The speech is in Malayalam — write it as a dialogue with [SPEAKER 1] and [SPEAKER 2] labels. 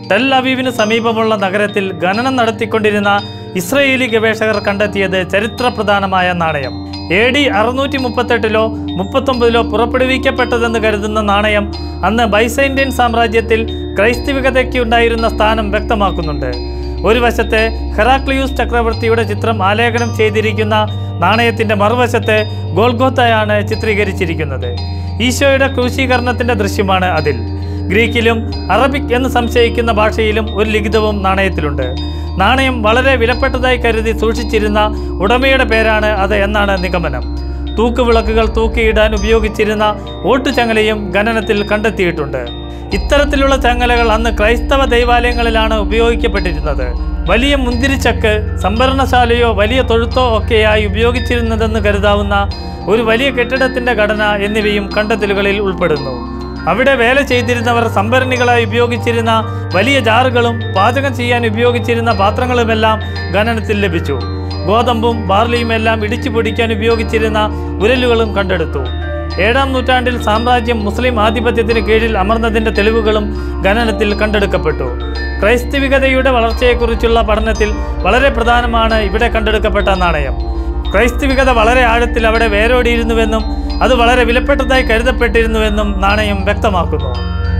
[SPEAKER 1] ടെൽ അവീവിന് സമീപമുള്ള നഗരത്തിൽ ഖനനം നടത്തിക്കൊണ്ടിരുന്ന ഇസ്രയേലി ഗവേഷകർ കണ്ടെത്തിയത് ചരിത്രപ്രധാനമായ നാണയം എ ഡി അറുന്നൂറ്റി മുപ്പത്തെട്ടിലോ മുപ്പത്തൊമ്പതിലോ പുറപ്പെടുവിക്കപ്പെട്ടതെന്ന് കരുതുന്ന നാണയം അന്ന് ബൈസൈൻഡ്യൻ സാമ്രാജ്യത്തിൽ ക്രൈസ്തവികതയ്ക്ക് ഉണ്ടായിരുന്ന സ്ഥാനം വ്യക്തമാക്കുന്നുണ്ട് ഒരു വശത്തെ ഹെറാക്ലിയൂസ് ചക്രവർത്തിയുടെ ചിത്രം ആലേഖനം ചെയ്തിരിക്കുന്ന നാണയത്തിന്റെ മറുവശത്തെ ഗോൾഗോത്തയാണ് ചിത്രീകരിച്ചിരിക്കുന്നത് ഈശോയുടെ ക്രൂശീകരണത്തിന്റെ ദൃശ്യമാണ് അതിൽ ഗ്രീക്കിലും അറബിക് എന്ന് സംശയിക്കുന്ന ഭാഷയിലും ഒരു ലിഖിതവും നാണയത്തിലുണ്ട് നാണയം വളരെ വിലപ്പെട്ടതായി കരുതി സൂക്ഷിച്ചിരുന്ന ഉടമയുടെ പേരാണ് അത് എന്നാണ് നിഗമനം തൂക്കുവിളക്കുകൾ തൂക്കിയിടാൻ ഉപയോഗിച്ചിരുന്ന ഓട്ടുചങ്ങലയും ഖനനത്തിൽ കണ്ടെത്തിയിട്ടുണ്ട് ഇത്തരത്തിലുള്ള ചങ്ങലകൾ അന്ന് ക്രൈസ്തവ ദൈവാലയങ്ങളിലാണ് ഉപയോഗിക്കപ്പെട്ടിരുന്നത് വലിയ മുന്തിരിച്ചക്ക് സംഭരണശാലയോ വലിയ തൊഴുത്തോ ഒക്കെയായി ഉപയോഗിച്ചിരുന്നതെന്ന് കരുതാവുന്ന ഒരു വലിയ കെട്ടിടത്തിന്റെ ഘടന എന്നിവയും കണ്ടെത്തലുകളിൽ ഉൾപ്പെടുന്നു അവിടെ വേല ചെയ്തിരുന്നവർ സംഭരണികളായി ഉപയോഗിച്ചിരുന്ന വലിയ ജാറുകളും പാചകം ചെയ്യാൻ ഉപയോഗിച്ചിരുന്ന പാത്രങ്ങളുമെല്ലാം ഖനനത്തിൽ ലഭിച്ചു ഗോതമ്പും ബാർലിയും എല്ലാം ഇടിച്ചു പൊടിക്കാൻ ഉപയോഗിച്ചിരുന്ന ഉരലുകളും കണ്ടെടുത്തു ഏഴാം നൂറ്റാണ്ടിൽ സാമ്രാജ്യം മുസ്ലിം ആധിപത്യത്തിന് കീഴിൽ അമർന്നതിന്റെ തെളിവുകളും ഖനനത്തിൽ കണ്ടെടുക്കപ്പെട്ടു ക്രൈസ്തവികതയുടെ വളർച്ചയെക്കുറിച്ചുള്ള പഠനത്തിൽ വളരെ പ്രധാനമാണ് ഇവിടെ കണ്ടെടുക്കപ്പെട്ട നാണയം ക്രൈസ്തവികത വളരെ ആഴത്തിൽ അവിടെ വേരോടിയിരുന്നുവെന്നും അത് വളരെ വിലപ്പെട്ടതായി കരുതപ്പെട്ടിരുന്നുവെന്നും നാണയം വ്യക്തമാക്കുന്നു